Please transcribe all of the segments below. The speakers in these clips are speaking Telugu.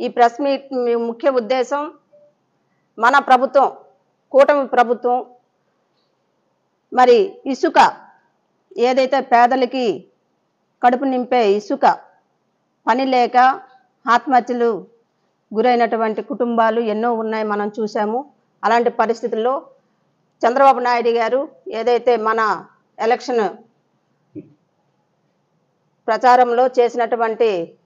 ఈ ప్రెస్ మీట్ మీ ముఖ్య ఉద్దేశం మన ప్రభుత్వం కూటమి ప్రభుత్వం మరి ఇసుక ఏదైతే పేదలకి కడుపు నింపే ఇసుక పని లేక ఆత్మహత్యలు గురైనటువంటి కుటుంబాలు ఎన్నో ఉన్నాయి మనం చూసాము అలాంటి పరిస్థితుల్లో చంద్రబాబు నాయుడు గారు ఏదైతే మన ఎలక్షన్ ప్రచారంలో చేసినటువంటి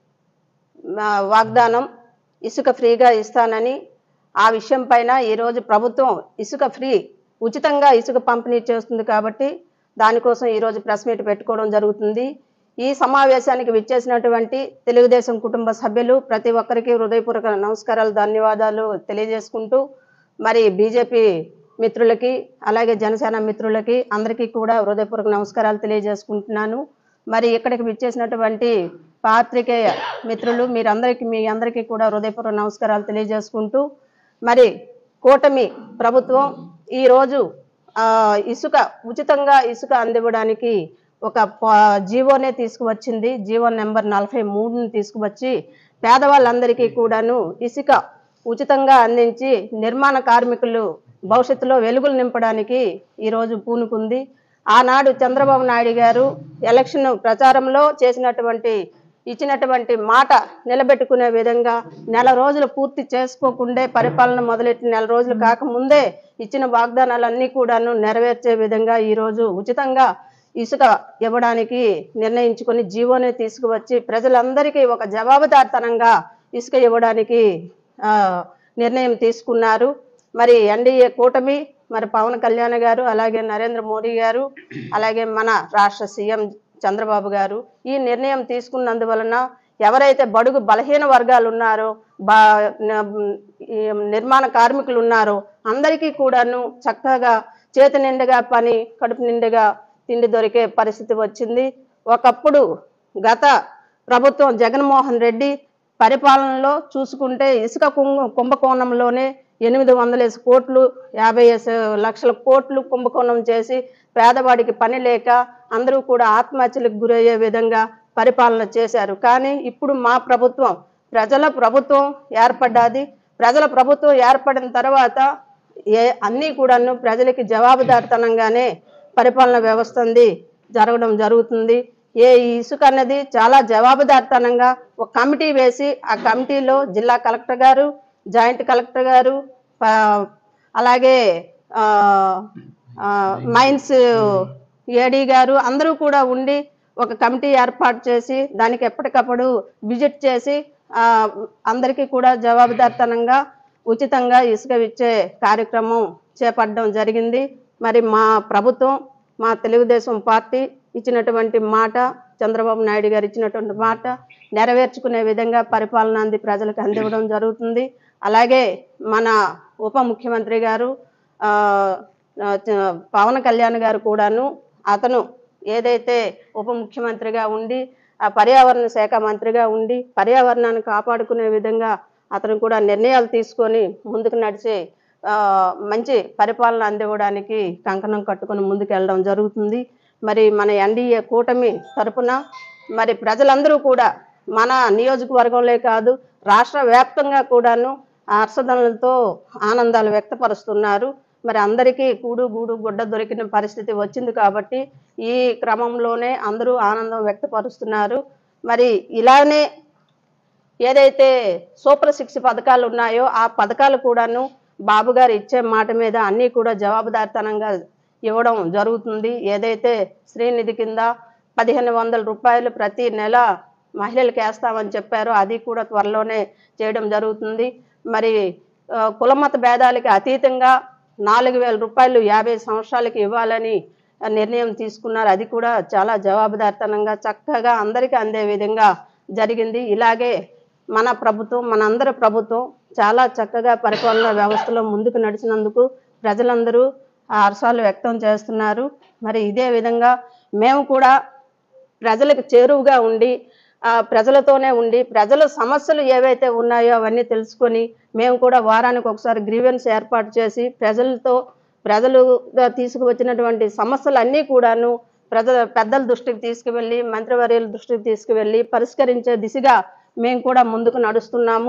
ఆ, వాగ్దానం ఇసుక ఫ్రీగా ఇస్తానని ఆ విషయం పైన ఈరోజు ప్రభుత్వం ఇసుక ఫ్రీ ఉచితంగా ఇసుక పంపిణీ చేస్తుంది కాబట్టి దానికోసం ఈరోజు ప్రెస్ మీట్ పెట్టుకోవడం జరుగుతుంది ఈ సమావేశానికి విచ్చేసినటువంటి తెలుగుదేశం కుటుంబ సభ్యులు ప్రతి ఒక్కరికి హృదయపూర్వక నమస్కారాలు ధన్యవాదాలు తెలియజేసుకుంటూ మరి బీజేపీ మిత్రులకి అలాగే జనసేన మిత్రులకి అందరికీ కూడా హృదయపూర్వక నమస్కారాలు తెలియజేసుకుంటున్నాను మరి ఇక్కడికి విచ్చేసినటువంటి పాత్రికేయ మిత్రులు మీరందరికీ మీ అందరికీ కూడా హృదయపూర్వక నమస్కారాలు తెలియజేసుకుంటూ మరి కూటమి ప్రభుత్వం ఈరోజు ఆ, ఇసుక ఉచితంగా ఇసుక అందివ్వడానికి ఒక ప- జీవోనే తీసుకువచ్చింది జీవో నెంబర్ నలభై మూడుని తీసుకువచ్చి పేదవాళ్ళందరికీ కూడాను ఇసుక ఉచితంగా అందించి నిర్మాణ కార్మికులు భవిష్యత్తులో వెలుగులు నింపడానికి ఈరోజు పూనుకుంది ఆనాడు చంద్రబాబు నాయుడు గారు ఎలక్షన్ ప్రచారంలో చేసినటువంటి ఇచ్చినటువంటి మాట నిలబెట్టుకునే విధంగా నెల రోజులు పూర్తి చేసుకోకుండే పరిపాలన మొదలెట్టి నెల రోజులు కాకముందే ఇచ్చిన వాగ్దానాలన్నీ కూడాను నెరవేర్చే విధంగా ఈరోజు ఉచితంగా ఇసుక ఇవ్వడానికి నిర్ణయించుకొని జీవోని తీసుకువచ్చి ప్రజలందరికీ ఒక జవాబుదారితనంగా ఇసుక ఇవ్వడానికి ఆ, నిర్ణయం తీసుకున్నారు మరి ఎన్డీఏ కూటమి మరి పవన్ కళ్యాణ్ గారు అలాగే నరేంద్ర మోడీ గారు అలాగే మన రాష్ట్ర సీఎం చంద్రబాబు గారు ఈ నిర్ణయం తీసుకున్నందువలన ఎవరైతే బడుగు బలహీన వర్గాలు ఉన్నారో బా న- ఈ నిర్మాణ కార్మికులు ఉన్నారో అందరికీ కూడాను చక్కగా చేతి నిండుగా పని కడుపు నిండుగా తిండి దొరికే పరిస్థితి వచ్చింది ఒకప్పుడు గత ప్రభుత్వం జగన్మోహన్ రెడ్డి పరిపాలనలో చూసుకుంటే ఇసుక కుంభ కుంభకోణంలోనే ఎనిమిది వందల కోట్లు యాభై ఎస్- లక్షల కోట్లు కుంభకోణం చేసి పేదవాడికి పని లేక అందరూ కూడా ఆత్మహత్యలకు గురయ్యే విధంగా పరిపాలన చేశారు కానీ ఇప్పుడు మా ప్రభుత్వం ప్రజల ప్రభుత్వం ఏర్పడ్డది ప్రజల ప్రభుత్వం ఏర్పడిన తర్వాత ఏ అన్నీ కూడాను ప్రజలకి జవాబుదారితనంగానే పరిపాలన వ్యవస్థ ఉంది జరగడం జరుగుతుంది ఏ ఈ ఇసుక అన్నది చాలా జవాబుదారితనంగా ఒక కమిటీ వేసి ఆ కమిటీలో జిల్లా కలెక్టర్ గారు జాయింట్ కలెక్టర్ గారు ప- అలాగే ఆ, ఆ, మైన్స్ ఏడీ గారు అందరూ కూడా ఉండి ఒక కమిటీ ఏర్పాటు చేసి దానికి ఎప్పటికప్పుడు విజిట్ చేసి ఆ, అందరికీ కూడా జవాబుదారితనంగా ఉచితంగా ఇసుక ఇచ్చే కార్యక్రమం చేపట్టడం జరిగింది మరి మా ప్రభుత్వం మా తెలుగుదేశం పార్టీ ఇచ్చినటువంటి మాట చంద్రబాబు నాయుడు గారు ఇచ్చినటువంటి మాట నెరవేర్చుకునే విధంగా పరిపాలన అంది ప్రజలకు అందివ్వడం జరుగుతుంది అలాగే మన ఉప ముఖ్యమంత్రి గారు ఆ, ఆ, చ- పవన్ కళ్యాణ్ గారు కూడాను అతను ఏదైతే ఉప ముఖ్యమంత్రిగా ఉండి ఆ పర్యావరణ శాఖ మంత్రిగా ఉండి పర్యావరణాన్ని కాపాడుకునే విధంగా అతను కూడా నిర్ణయాలు తీసుకొని ముందుకు నడిచే ఆ, మంచి పరిపాలన అందివ్వడానికి కంకణం కట్టుకొని ముందుకు వెళ్ళడం జరుగుతుంది మరి మన ఎన్డీఏ కూటమి తరపున మరి ప్రజలందరూ కూడా మన నియోజకవర్గంలో కాదు రాష్ట్ర వ్యాప్తంగా కూడాను హర్షధనులతో ఆనందాలు వ్యక్తపరుస్తున్నారు మరి అందరికీ కూడు గూడు గుడ్డ దొరికిన పరిస్థితి వచ్చింది కాబట్టి ఈ క్రమంలోనే అందరూ ఆనందం వ్యక్తపరుస్తున్నారు మరి ఇలానే ఏదైతే సూపర్ సిక్స్ పథకాలు ఉన్నాయో ఆ పథకాలు కూడాను బాబు గారు ఇచ్చే మాట మీద అన్నీ కూడా జవాబుదారితనంగా ఇవ్వడం జరుగుతుంది ఏదైతే శ్రీనిధి కింద పదిహేను వందల రూపాయలు ప్రతి నెల మహిళలకు వేస్తామని చెప్పారో అది కూడా త్వరలోనే చేయడం జరుగుతుంది మరి ఆ, కులమత భేదాలకి అతీతంగా నాలుగు వేల రూపాయలు యాభై సంవత్సరాలకి ఇవ్వాలని ఆ, నిర్ణయం తీసుకున్నారు అది కూడా చాలా జవాబుదారితనంగా చక్కగా అందరికీ అందే విధంగా జరిగింది ఇలాగే మన ప్రభుత్వం మనందరి ప్రభుత్వం చాలా చక్కగా పరిపాలన వ్యవస్థలో ముందుకు నడిచినందుకు ప్రజలందరూ ఆ హర్షాలు వ్యక్తం చేస్తున్నారు మరి ఇదే విధంగా మేము కూడా ప్రజలకు చేరువుగా ఉండి ఆ, ప్రజలతోనే ఉండి ప్రజల సమస్యలు ఏవైతే ఉన్నాయో అవన్నీ తెలుసుకొని మేము కూడా వారానికి ఒకసారి గ్రీవెన్స్ ఏర్పాటు చేసి ప్రజలతో ప్రజలు తీసుకువచ్చినటువంటి సమస్యలన్నీ కూడాను ప్రజల పెద్దల దృష్టికి తీసుకువెళ్ళి మంత్రివర్యుల దృష్టికి తీసుకువెళ్ళి పరిష్కరించే దిశగా మేము కూడా ముందుకు నడుస్తున్నాము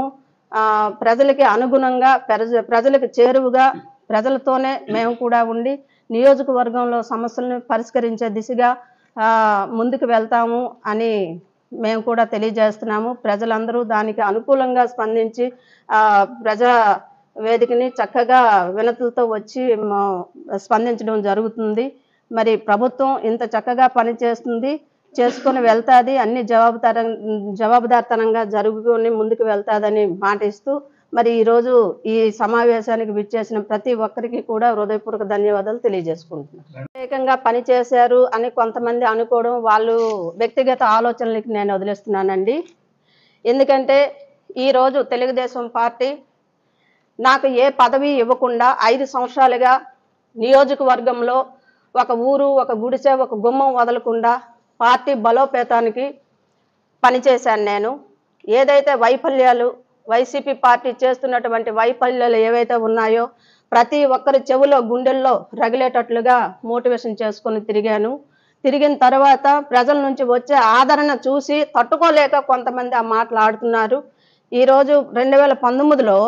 ఆ, ప్రజలకి అనుగుణంగా ప్రజ ప్రజలకు చేరువుగా ప్రజలతోనే మేము కూడా ఉండి నియోజకవర్గంలో సమస్యలను పరిష్కరించే దిశగా ఆ, ముందుకు వెళ్తాము అని మేము కూడా తెలియజేస్తున్నాము ప్రజలందరూ దానికి అనుకూలంగా స్పందించి ఆ, ప్రజా వేదికని చక్కగా వినతులతో వచ్చి మా- స్పందించడం జరుగుతుంది మరి ప్రభుత్వం ఇంత చక్కగా పనిచేస్తుంది చేసుకొని వెళ్తాది అన్ని జవాబుదార జవాబుదారితనంగా జరుగుకొని ముందుకు వెళ్తాదని మాటిస్తూ మరి ఈరోజు ఈ సమావేశానికి విచ్చేసిన ప్రతి ఒక్కరికి కూడా హృదయపూర్వక ధన్యవాదాలు తెలియజేసుకుంటున్నాను ప్రత్యేకంగా పనిచేశారు అని కొంతమంది అనుకోవడం వాళ్ళు వ్యక్తిగత ఆలోచనలకి నేను వదిలేస్తున్నానండి ఎందుకంటే ఈరోజు తెలుగుదేశం పార్టీ నాకు ఏ పదవి ఇవ్వకుండా ఐదు సంవత్సరాలుగా నియోజకవర్గంలో ఒక ఊరు ఒక గుడిసె ఒక గుమ్మం వదలకుండా పార్టీ బలోపేతానికి పనిచేశాను నేను ఏదైతే వైఫల్యాలు వైసీపీ పార్టీ చేస్తున్నటువంటి వైఫల్యాలు ఏవైతే ఉన్నాయో ప్రతి ఒక్కరి చెవులో గుండెల్లో రగిలేటట్లుగా మోటివేషన్ చేసుకొని తిరిగాను తిరిగిన తర్వాత ప్రజల నుంచి వచ్చే ఆదరణ చూసి తట్టుకోలేక కొంతమంది ఆ మాటలు ఆడుతున్నారు ఈరోజు రెండు వేల పంతొమ్మిదిలో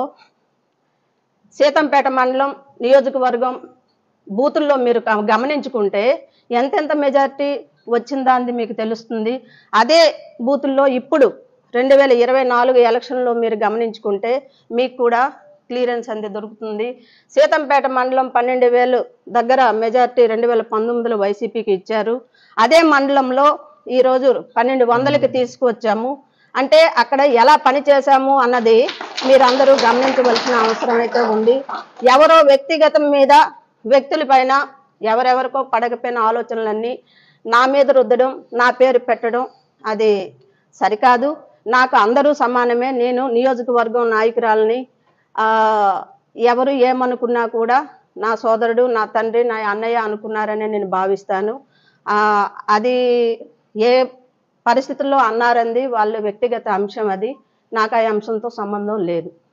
సీతంపేట మండలం నియోజకవర్గం బూతుల్లో మీరు గమ- గమనించుకుంటే ఎంతెంత మెజార్టీ వచ్చిందాంది మీకు తెలుస్తుంది అదే బూతుల్లో ఇప్పుడు రెండు వేల ఇరవై నాలుగు ఎలక్షన్లో మీరు గమనించుకుంటే మీకు కూడా క్లియరెన్స్ అంది దొరుకుతుంది సీతంపేట మండలం పన్నెండు వేలు దగ్గర మెజార్టీ రెండు వేల పంతొమ్మిదిలో వైసీపీకి ఇచ్చారు అదే మండలంలో ఈరోజు పన్నెండు వందలకి తీసుకువచ్చాము అంటే అక్కడ ఎలా పని చేశాము అన్నది మీరందరూ గమనించవలసిన అవసరం అయితే ఉంది ఎవరో వ్యక్తిగతం మీద వ్యక్తుల పైన ఎవరెవరికో పడకపోయిన ఆలోచనలన్నీ నా మీద రుద్దడం నా పేరు పెట్టడం అది సరికాదు నాకు అందరూ సమానమే నేను నియోజకవర్గం నాయకురాలని ఆ, ఎవరు ఏమనుకున్నా కూడా నా సోదరుడు నా తండ్రి నా అన్నయ్య అనుకున్నారని నేను భావిస్తాను ఆ, అది ఏ పరిస్థితుల్లో అన్నారంది వాళ్ళ వ్యక్తిగత అంశం అది నాకు ఆ అంశంతో సంబంధం లేదు